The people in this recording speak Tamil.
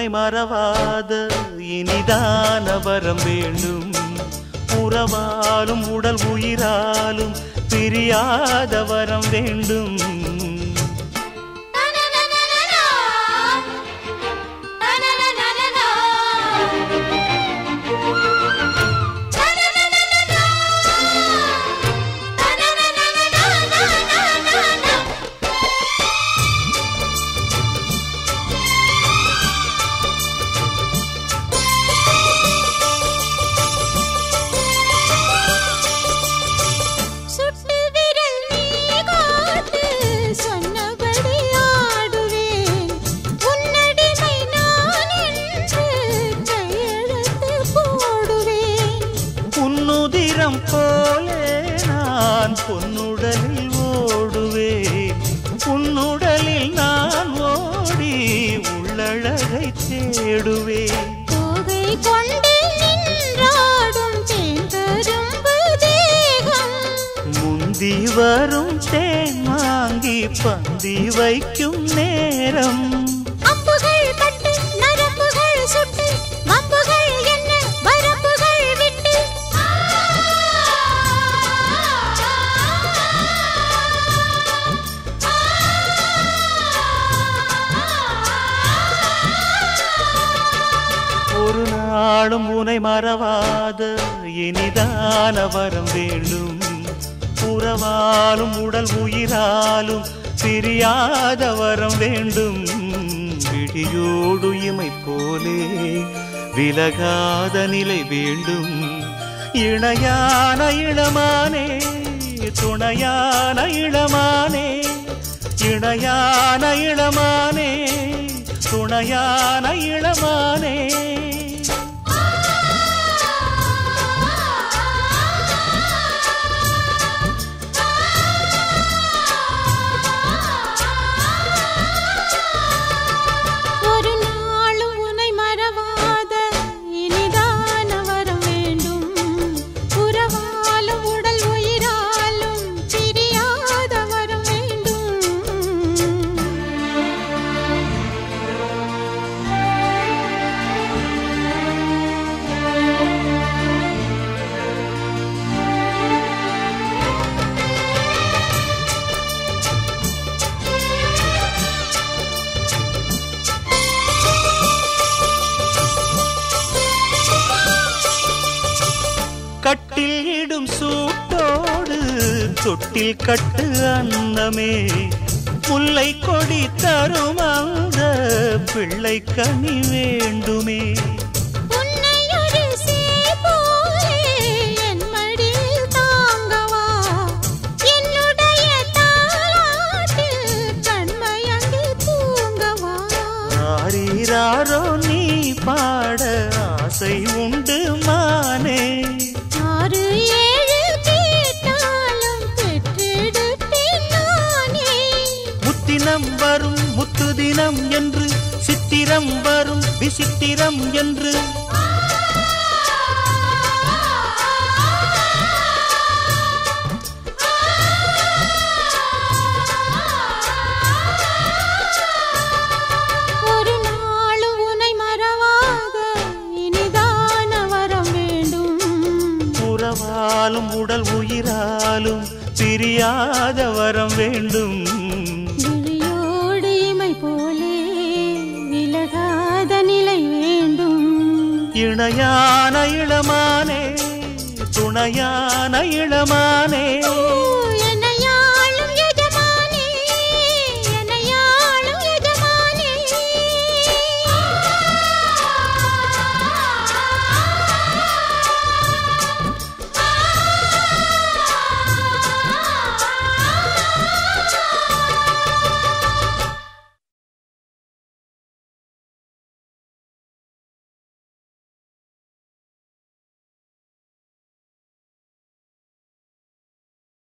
உனை மறவாத இனிதான வரம் வேண்டும் உறவாலும் உடல் உயிராலும் பிரியாத வரம் வேண்டும் சுட்டு விரல் நீ காட்டு சொன்னபடி ஆடுவேன் உன்னடிமை நான் என்று கையெழுத்து போடுவேன் உன்னுதிரம் போலே நான் பொன்னுடலில் ஓடுவேன் உன்னுடலில் நான் ஓடி உள்ளழகை தேடுவேன் தோகை கொண்டு நின்றாடும் தேன்கரும்பு தேகம் முந்தி வரும் தேன் வாங்கி பந்தி வைக்கும் நேரம் அம்புகள் பட்டு நரம்புகள் சுட்டு வம்புகள் என்ன வரம்புகள் விட்டு ஒரு நாளும் உனை மறவாத இனிதான வரம் வேண்டும் உறவாலும் உடல் உயிராலும் பிரியாத வரம் வேண்டும் விடியோடு இமை போலே விலகாத நிலை வேண்டும் இணையான இளமானே துணையான இளமானே இணையான இளமானே துணையான இளமானே ஒரு நாளும் உன்னை மறவாத இனிதான வரம் வேண்டும் உறவாலும் உடல் உயிராலும் பிரியாத வரம் வேண்டும் கட்டில் இடும் சூட்டோடு தொட்டில் கட்டு அன்னமே முல்லை கொடி தரும் அந்த பிள்ளை கனி வேண்டுமே உன்னை ஒரு சேய் போலே என் மடியில் தாங்கவா என்னுடைய தாலாட்டில் கண்மயங்கி தூங்கவா ஆரீராரோ நீ பாட ஆசை உண்டு மானே ஆறு ஏழு கேட்டாலும் பெற்றெடுப்பேன் நானே முத்தினம் வரும் முத்து தினம் என்று சித்திரம் வரும் விசித்திரம் என்று ஒரு நாளும் உன்னை மறவாத இனிதான வரம் வேண்டும் உறவாலும் உடல் உயிராலும் பிரியாத வரம் வேண்டும் விழியோடு இமை போலே விலகாத நிலை வேண்டும் இணையான இளமானே துணையான இளமானே